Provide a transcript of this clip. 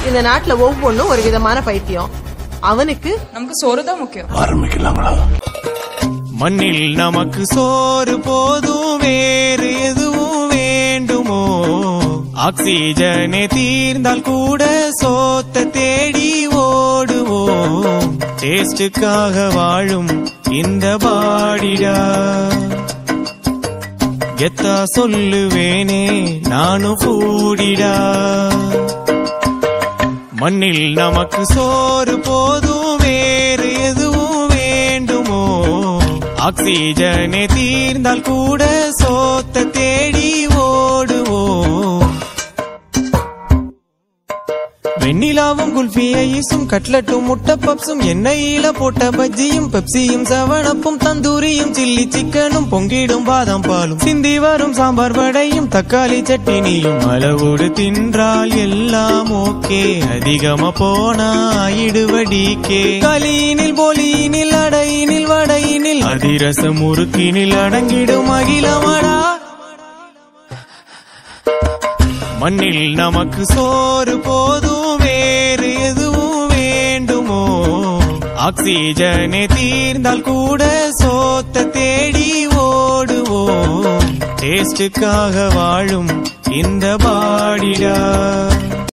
இந்த நாட்டுல ஒவ்வொன்னும் ஒரு விதமான பைத்தியம் அவனுக்கு நமக்கு சோறு தான் முக்கியம் ஆரம்பிக்கலாங்களா மண்ணில் நமக்கு சோறு போதும் வேறு எதுவும் வேண்டுமோ ஆக்சிஜனே தீர்ந்தால் கூட சோத்த தேடி ஓடுவோம் டேஸ்டுக்காக வாழும் இந்த பாடிடா கெத்தா சொல்லுவேனே நானும் கூடிடா மண்ணில் நமக்கு சோறு போதும் வேறு எதுவும் வேண்டுமோ ஆக்சிஜனே தீர்ந்தால் கூட சோத்த தேடி ஓடுவோம் வெண்ணிலாவும் குல்ஃபி ஐஸும் கட்லட்டும் முட்டை பப்ஸும் எண்ணெயில போட்ட பஜ்ஜியும் பெப்சியும் செவனப்பும் தந்தூரியும் சில்லி சிக்கனும் பொங்கிடும் பாதாம் பாலும் சிந்தி வரும் சாம்பார் வடையும் தக்காளி சட்டினியும் அளவோடு தின்றால் எல்லாம் ஓகே அதிகமா போனா ஆயிடுவடிக்கே களியினில் போலியினில் அடையினில் வடையினில் அதிரச முறுக்கினில் அடங்கிடும் அகிலமடா மண்ணில் நமக்கு சோறு போதும் வேறு எதுவும் வேண்டுமோ ஆக்சிஜனே தீர்ந்தால் கூட சோத்த தேடி ஓடுவோம் டேஸ்டுக்காக வாழும் இந்த பாடிடா